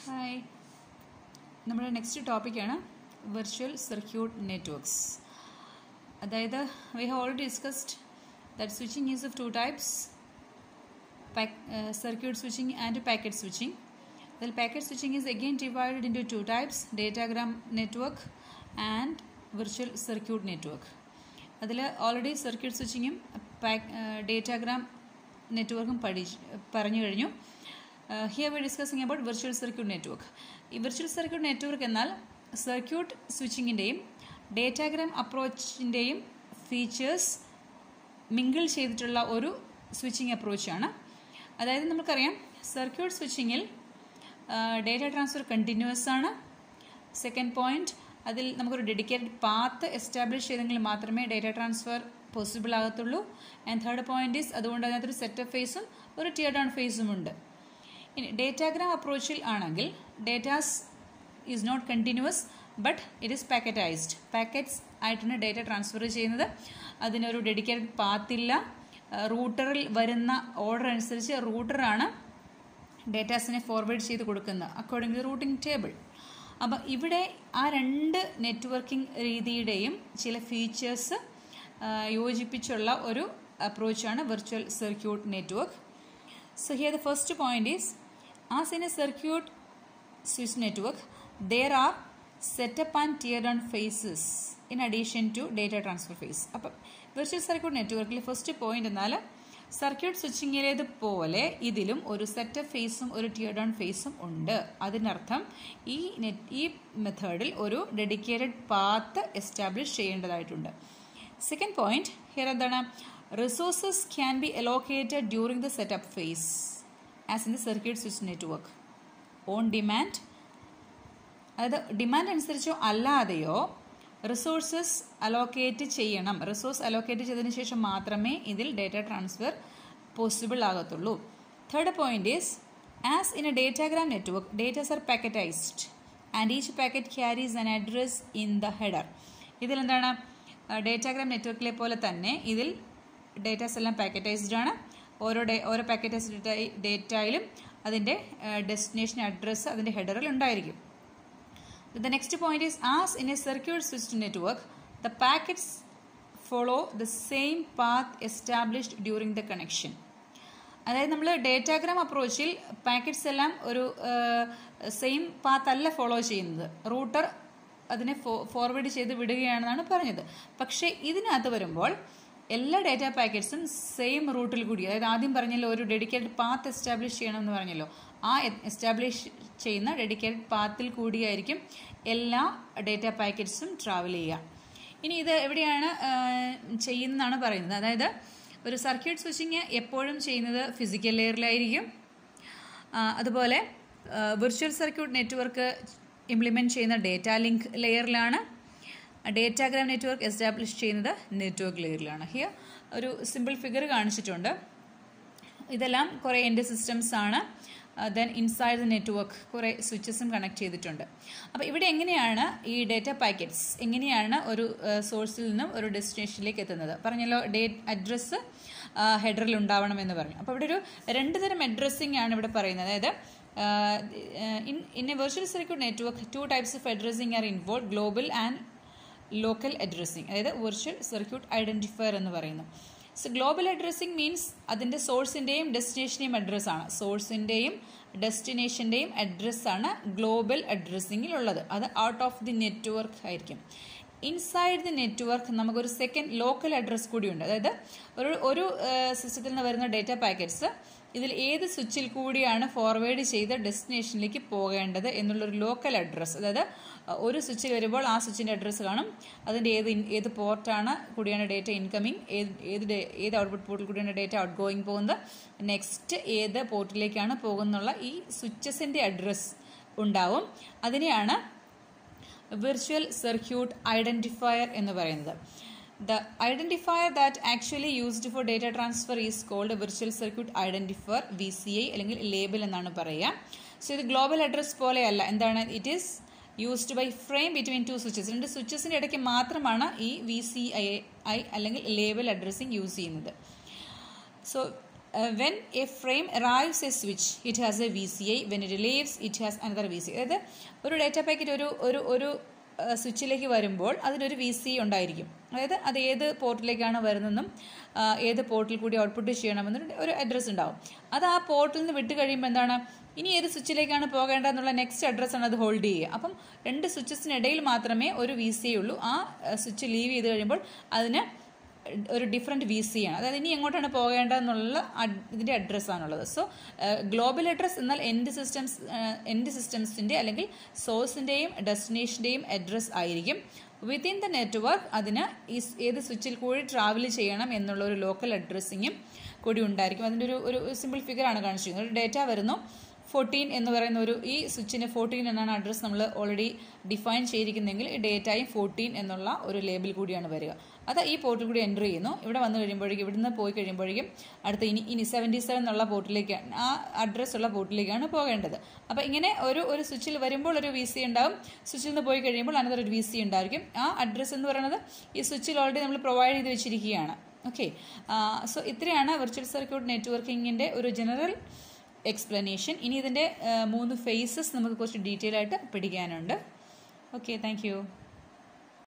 Hi നമ്മുടെ next ടോപ്പിക്കാണ് virtual circuit networks അതായത് we have already discussed that switching is of two types circuit switching and packet switching അതിൽ packet switching is again divided into two types datagram network and virtual circuit network അതിൽ already circuit സ്വിച്ചിങ്ങും datagram നെറ്റ്വർക്കും പഠി പറഞ്ഞു കഴിഞ്ഞു here we discussing about virtual circuit network ഈ virtual circuit network എന്നാൽ circuit സ്വിച്ചിങ്ങിൻ്റെയും ഡേറ്റാഗ്രാം അപ്രോച്ചിൻ്റെയും ഫീച്ചേഴ്സ് മിങ്കിൾ ചെയ്തിട്ടുള്ള ഒരു സ്വിച്ചിങ് അപ്രോച്ചാണ് അതായത് നമുക്കറിയാം സർക്യൂട്ട് സ്വിച്ചിങ്ങിൽ ഡേറ്റ ട്രാൻസ്ഫർ കണ്ടിന്യൂസ് ആണ് സെക്കൻഡ് പോയിന്റ് അതിൽ നമുക്കൊരു ഡെഡിക്കേറ്റഡ് പാത്ത് എസ്റ്റാബ്ലിഷ് ചെയ്തെങ്കിൽ മാത്രമേ ഡേറ്റ ട്രാൻസ്ഫർ പോസിബിൾ ആകത്തുള്ളൂ ആൻഡ് തേർഡ് പോയിന്റ് ഈസ് അതുകൊണ്ട് അതിനകത്തൊരു സെറ്റപ്പ് ഫേസും ഒരു ടിയർ ഡൗൺ ഫേസും ഉണ്ട് ഇനി ഡേറ്റാഗ്രാം അപ്രോച്ചിൽ ആണെങ്കിൽ datas is not continuous but it is packetized packets ആയിട്ടാണ് ഡേറ്റ ട്രാൻസ്ഫർ ചെയ്യുന്നത് അതിനൊരു ഡെഡിക്കേറ്റഡ് പാത്തില്ല റൂട്ടറിൽ വരുന്ന ഓർഡർ അനുസരിച്ച് റൂട്ടറാണ് ഡേറ്റാസിനെ ഫോർവേഡ് ചെയ്ത് കൊടുക്കുന്നത് അക്കോർഡിംഗ് ടു റൂട്ടിംഗ് ടേബിൾ അപ്പം ഇവിടെ ആ രണ്ട് നെറ്റ്വർക്കിംഗ് രീതിയുടെയും ചില ഫീച്ചേഴ്സ് യോജിപ്പിച്ചുള്ള ഒരു അപ്രോച്ചാണ് virtual circuit network so here the first point is as in a circuit switch network there are setup and tear down phases in addition to data transfer phase അപ്പം virtual circuit നെറ്റ്വർക്കിൽ first point എന്നാൽ circuit സ്വിച്ചിങ്ങിലേതുപോലെ ഇതിലും ഒരു setup ഫേസും ഒരു tear down ഫേസും ഉണ്ട് അതിനർത്ഥം ഈ നെറ്റ് ഈ മെത്തേഡിൽ ഒരു ഡെഡിക്കേറ്റഡ് പാത്ത് എസ്റ്റാബ്ലിഷ് ചെയ്യേണ്ടതായിട്ടുണ്ട് സെക്കൻഡ് പോയിന്റ് ഹിയർ എന്താണ് resources can be allocated during the setup phase as in the circuit switch network on demand അതായത് ഡിമാൻഡ് അനുസരിച്ചോ അല്ലാതെയോ റിസോഴ്സസ് അലോക്കേറ്റ് ചെയ്യണം റിസോഴ്സ് അലോക്കേറ്റ് ചെയ്തതിന് ശേഷം മാത്രമേ ഇതിൽ ഡേറ്റ ട്രാൻസ്ഫർ പോസിബിൾ ആകത്തുള്ളൂ third point is as in a datagram network datas are packetized and each packet carries an address in the header ഇതിൽ എന്താണ് ഡേറ്റാഗ്രാം നെറ്റ്വർക്കിലെ പോലെ തന്നെ ഇതിൽ ഡേറ്റാസ് എല്ലാം പാക്കറ്റൈസ്ഡ് ആണ് ഓരോ ഡേ ഓരോ പാക്കറ്റൈസ്ഡ് ഡേറ്റയിലും അതിൻ്റെ ഡെസ്റ്റിനേഷൻ അഡ്രസ്സ് അതിൻ്റെ ഹെഡറിൽ ഉണ്ടായിരിക്കും The next point is as in a circuit switched network, the packets follow the same path established during the connection. അതായത് നമ്മൾ ഡേറ്റാഗ്രാം അപ്രോച്ചിൽ പാക്കറ്റ്സ് എല്ലാം ഒരു സെയിം പാത്ത് അല്ല ഫോളോ ചെയ്യുന്നത് റൂട്ടർ അതിനെ ഫോർവേഡ് ചെയ്ത് വിടുകയാണെന്നാണ് പറഞ്ഞത് പക്ഷേ ഇതിനകത്ത് വരുമ്പോൾ എല്ലാ ഡേറ്റ പാക്കറ്റ്സും സെയിം റൂട്ടിൽ കൂടി അതായത് ആദ്യം പറഞ്ഞല്ലോ ഒരു ഡെഡിക്കേറ്റഡ് പാത്ത് എസ്റ്റാബ്ലിഷ് ചെയ്യണമെന്ന് പറഞ്ഞല്ലോ ആ എസ്റ്റാബ്ലിഷ് ചെയ്യുന്ന ഡെഡിക്കേറ്റഡ് പാത്തിൽ കൂടിയായിരിക്കും എല്ലാ ഡേറ്റ പാക്കറ്റ്സും ട്രാവൽ ചെയ്യുക ഇനി ഇത് എവിടെയാണ് ചെയ്യുന്നതാണ് പറയുന്നത് അതായത് ഒരു സർക്യൂട്ട് സ്വിച്ചിങ് എപ്പോഴും ചെയ്യുന്നത് ഫിസിക്കൽ ലെയറിലായിരിക്കും അതുപോലെ വിർച്വൽ സർക്യൂട്ട് നെറ്റ്വർക്ക് ഇംപ്ലിമെൻറ്റ് ചെയ്യുന്ന ഡേറ്റ ലിങ്ക് ലെയറിലാണ് ഡേറ്റാഗ്രാം നെറ്റ്വർക്ക് എസ്റ്റാബ്ലിഷ് ചെയ്യുന്നത് നെറ്റ്വർക്ക് ലെയറിലാണ് ഹിയർ ഒരു സിമ്പിൾ ഫിഗർ കാണിച്ചിട്ടുണ്ട് ഇതെല്ലാം കുറേ എൻ്റെ സിസ്റ്റംസ് ആണ് ദെൻ ഇൻസൈഡ് ദ നെറ്റ്വർക്ക് കുറേ സ്വിച്ചസും കണക്ട് ചെയ്തിട്ടുണ്ട് അപ്പോൾ ഇവിടെ എങ്ങനെയാണ് ഈ ഡേറ്റ പാക്കറ്റ്സ് എങ്ങനെയാണ് ഒരു സോഴ്സിൽ നിന്നും ഒരു ഡെസ്റ്റിനേഷനിലേക്ക് എത്തുന്നത് പറഞ്ഞല്ലോ ഡേറ്റ് അഡ്രസ്സ് ഹെഡറിൽ ഉണ്ടാവണം എന്ന് പറഞ്ഞു അപ്പോൾ ഇവിടെ ഒരു രണ്ട് തരം അഡ്രസ്സിംഗ് ആണ് ഇവിടെ പറയുന്നത് അതായത് in in a virtual circuit network two types of addressing are involve global and local addressing അതായത് വെർച്വൽ സർക്യൂട്ട് ഐഡൻറ്റിഫയർ എന്ന് പറയുന്നു സോ ഗ്ലോബൽ അഡ്രസ്സിംഗ് മീൻസ് അതിൻ്റെ സോഴ്സിൻ്റെയും ഡെസ്റ്റിനേഷൻ്റെയും അഡ്രസ്സാണ് സോഴ്സിൻ്റെയും ഡെസ്റ്റിനേഷൻ്റെയും അഡ്രസ്സാണ് ഗ്ലോബൽ അഡ്രസ്സിങ്ങിലുള്ളത് അത് ഔട്ട് ഓഫ് ദി നെറ്റ്വർക്ക് ആയിരിക്കും ഇൻസൈഡ് ദി നെറ്റ്വർക്ക് നമുക്കൊരു second local address കൂടിയുണ്ട് അതായത് ഒരു ഒരു സിസ്റ്റത്തിൽ നിന്ന് വരുന്ന ഡേറ്റ പാക്കറ്റ്സ് ഇതിൽ ഏത് സ്വിച്ചിൽ കൂടിയാണ് ഫോർവേഡ് ചെയ്ത് ഡെസ്റ്റിനേഷനിലേക്ക് പോകേണ്ടത് എന്നുള്ളൊരു ലോക്കൽ അഡ്രസ്സ് അതായത് ഒരു സ്വിച്ചിൽ വരുമ്പോൾ ആ സ്വിച്ചിൻ്റെ അഡ്രസ്സ് കാണും അതിൻ്റെ ഏത് ഏത് പോർട്ടാണ് കൂടിയാണ് ഡേറ്റ ഇൻകമിങ് ഏത് ഏത് ഏത് ഔട്ട്പുട്ട് പോർട്ടിൽ കൂടിയാണ് ഡേറ്റ ഔട്ട് ഗോയിങ് പോകുന്നത് നെക്സ്റ്റ് ഏത് പോർട്ടിലേക്കാണ് പോകുന്നുള്ള ഈ സ്വിച്ചസിൻ്റെ അഡ്രസ്സ് ഉണ്ടാവും അതിനെയാണ് വിർച്വൽ സർക്യൂട്ട് ഐഡൻറ്റിഫയർ എന്ന് പറയുന്നത് the identifier that actually used for data transfer is called virtual circuit identifier V C I അല്ലെങ്കിൽ ലേബൽ എന്നാണ് പറയുക സോ ഇത് ഗ്ലോബൽ അഡ്രസ് പോലെയല്ല എന്താണ് it is used by frame between two switches രണ്ട് സ്വിച്ചസിൻ്റെ ഇടയ്ക്ക് മാത്രമാണ് ഈ വി സി ഐ ഐ അല്ലെങ്കിൽ ലേബൽ അഡ്രസ്സിങ് യൂസ് ചെയ്യുന്നത് so when a frame arrives a switch it has a V C I when it leaves it has another V C അതായത് ഒരു data packet ഒരു ഒരു ഒരു സ്വിച്ചിലേക്ക് വരുമ്പോൾ അതിനൊരു വി സി ഉണ്ടായിരിക്കും അതായത് അത് ഏത് പോർട്ടിലേക്കാണ് വരുന്നതെന്നും ഏത് പോർട്ടിൽ കൂടി ഔട്ട്പുട്ട് ചെയ്യണമെന്നും ഒരു അഡ്രസ്സ് ഉണ്ടാവും അത് ആ പോർട്ടിൽ നിന്ന് വിട്ട് കഴിയുമ്പോൾ എന്താണ് ഇനി ഏത് സ്വിച്ചിലേക്കാണ് പോകേണ്ടതെന്നുള്ള നെക്സ്റ്റ് അഡ്രസ്സാണ് അത് ഹോൾഡ് ചെയ്യുക അപ്പം രണ്ട് സ്വിച്ചസിനിടയിൽ മാത്രമേ ഒരു വി സി ഉള്ളൂ ആ സ്വിച്ച് ലീവ് ചെയ്ത് കഴിയുമ്പോൾ അതിന് ഒരു ഡിഫറെൻറ്റ് വി സി ആണ് അതായത് ഇനി എങ്ങോട്ടാണ് പോകേണ്ടതെന്നുള്ള ഇതിൻ്റെ അഡ്രസ്സാണുള്ളത് സോ ഗ്ലോബൽ അഡ്രസ്സ് എന്നാൽ എൻഡ് സിസ്റ്റംസ് എൻഡ് സിസ്റ്റംസിൻ്റെ അല്ലെങ്കിൽ സോഴ്സിൻ്റെയും ഡെസ്റ്റിനേഷൻ്റെയും അഡ്രസ്സ് ആയിരിക്കും വിത്തിൻ ദ നെറ്റ്വർക്ക് അതിന് ഈ ഏത് സ്വിച്ചിൽ കൂടി ട്രാവൽ ചെയ്യണം എന്നുള്ള ഒരു ലോക്കൽ അഡ്രസ്സിങ്ങും കൂടി ഉണ്ടായിരിക്കും അതിൻ്റെ ഒരു ഒരു സിമ്പിൾ ഫിഗർ ആണ് കാണിച്ചിരിക്കുന്നത് ഒരു ഡേറ്റ വരുന്നു ഫോർട്ടീൻ എന്ന് പറയുന്ന ഒരു ഈ സ്വിച്ചിന് ഫോർട്ടീൻ എന്നാണ് അഡ്രസ്സ് നമ്മൾ ഓൾറെഡി ഡിഫൈൻ ചെയ്തിരിക്കുന്നതെങ്കിൽ ഈ ഡേറ്റയും ഫോർട്ടീൻ എന്നുള്ള ഒരു ലേബിൾ കൂടിയാണ് വരിക അത് ഈ പോർട്ടിൽ കൂടി എൻ്റർ ചെയ്യുന്നു ഇവിടെ വന്നു കഴിയുമ്പോഴേക്കും ഇവിടുന്ന് പോയി കഴിയുമ്പോഴേക്കും അടുത്ത ഇനി ഇനി സെവൻറ്റി സെവൻ എന്നുള്ള പോർട്ടിലേക്ക് ആ അഡ്രസ്സ് ഉള്ള പോർട്ടിലേക്കാണ് പോകേണ്ടത് അപ്പോൾ ഇങ്ങനെ ഒരു ഒരു സ്വിച്ചിൽ വരുമ്പോൾ ഒരു വി സി ഉണ്ടാവും സ്വിച്ചിൽ നിന്ന് പോയി കഴിയുമ്പോൾ അനന്തരം ഒരു വി സി ഉണ്ടായിരിക്കും ആ അഡ്രസ്സ് എന്ന് പറയുന്നത് ഈ സ്വിച്ചിൽ ഓൾറെഡി നമ്മൾ പ്രൊവൈഡ് ചെയ്ത് വെച്ചിരിക്കുകയാണ് ഓക്കെ സോ ഇത്രയാണ് വിർച്വൽ സർക്യൂട്ട് നെറ്റ്വർക്കിങ്ങിൻ്റെ ഒരു ജനറൽ എക്സ്പ്ലനേഷൻ ഇനി ഇതിൻ്റെ മൂന്ന് ഫേസസ് നമുക്ക് കുറച്ച് ഡീറ്റെയിൽ ആയിട്ട് പഠിക്കാനുണ്ട് ഓക്കെ താങ്ക്